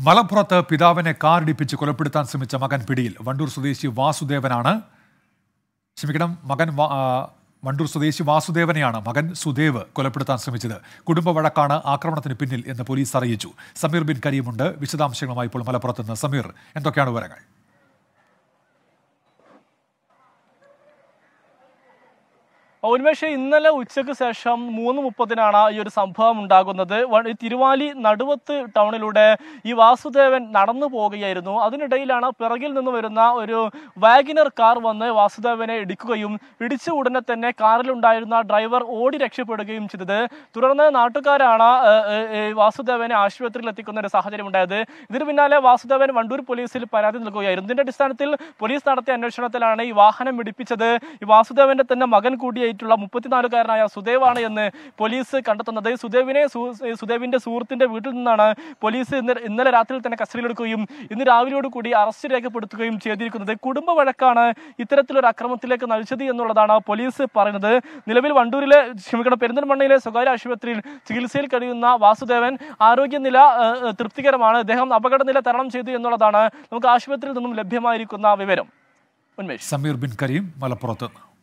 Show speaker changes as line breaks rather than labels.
മലപ്പുറത്ത് പിതാവിനെ കാറിടിപ്പിച്ച് കൊലപ്പെടുത്താൻ ശ്രമിച്ച മകൻ പിടിയിൽ വണ്ടൂർ സ്വദേശി വാസുദേവനാണ് ക്ഷമിക്കണം മകൻ വാ- ആ, വണ്ടൂർ സ്വദേശി വാസുദേവനെയാണ് മകൻ സുദേവ് കൊലപ്പെടുത്താൻ ശ്രമിച്ചത് കുടുംബ വഴക്കാണ് ആക്രമണത്തിന് പിന്നിൽ എന്ന് പോലീസ് അറിയിച്ചു സമീർ ബിൻ കരീമുണ്ട് വിശദാംശങ്ങളുമായി ഇപ്പോൾ മലപ്പുറത്ത് നിന്ന് സമീർ എന്തൊക്കെയാണ് വിവരങ്ങൾ
ഉന്മേഷ് ഇന്നലെ ഉച്ചയ്ക്ക് ശേഷം മൂന്ന് മുപ്പതിനാണ് ഈ ഒരു സംഭവം ഉണ്ടാകുന്നത് വ- ഈ തിരുവാലി നടുവത്ത് ടൗണിലൂടെ ഈ വാസുദേവൻ നടന്നു പോവുകയായിരുന്നു അതിനിടയിലാണ് പിറകിൽ നിന്ന് വരുന്ന ഒരു വാഗിനർ കാർ വന്ന് വാസുദേവനെ ഇടിക്കുകയും ഇടിച്ച ഉടനെ തന്നെ കാറിലുണ്ടായിരുന്ന ഡ്രൈവർ ഓടി രക്ഷപ്പെടുകയും ചെയ്തത് തുടർന്ന് നാട്ടുകാരാണ് ഏഹ്, ഏഹ്, ഏഹ്, വാസുദേവനെ ആശുപത്രിയിൽ എത്തിക്കുന്ന ഒരു സാഹചര്യം ഉണ്ടായത് ഇതിന് പിന്നാലെ വാസുദേവൻ വണ്ടൂർ പോലീസിൽ പരാതി നൽകുകയായിരുന്നു ഇതിന്റെ അടിസ്ഥാനത്തിൽ പോലീസ് നടത്തിയ അന്വേഷണത്തിലാണ് ഈ വാഹനം ഇടിപ്പിച്ചത് ഈ വാസുദേവന്റെ തന്നെ മകൻ കൂടിയായിട്ടുള്ള മുപ്പത്തിനാലുകാരനായ സുദേവാണ് എന്ന് പോലീസ് കണ്ടെത്തുന്നത് സുദേവിനെ സു- സുദേവിന്റെ സുഹൃത്തിന്റെ വീട്ടിൽ നിന്നാണ് പോലീസ് ഇന്ന് ഇന്നലെ രാത്രിയിൽ തന്നെ കസ്റ്റഡിയിലെടുക്കുകയും ഇന്ന് രാവിലെയോട് കൂടി അറസ്റ്റ് രേഖപ്പെടുത്തുകയും ചെയ്തിരിക്കുന്നത് കുടുംബ വഴക്കാണ് ഇത്തരത്തിലൊരു അക്രമത്തിലേക്ക് നയിച്ചത് എന്നുള്ളതാണ് പോലീസ് പറയുന്നത് നിലവിൽ വണ്ടൂരിലെ ക്ഷമിക്കണം പെരിന്തൽമണ്ണയിലെ സ്വകാര്യ ആശുപത്രിയിൽ ചികിത്സയിൽ കഴിയുന്ന വാസുദേവൻ ആരോഗ്യനില ഏഹ്, ഏഹ്, തൃപ്തികരമാണ് അദ്ദേഹം അപകടനില തരണം ചെയ്തു എന്നുള്ളതാണ് നമുക്ക് ആശുപത്രിയിൽ നിന്നും ലഭ്യമായിരിക്കുന്ന വിവരം ഉന്മേഷ്
സമീർ ബിൻ കരീം മലപ്പുറത്ത് നിന്ന്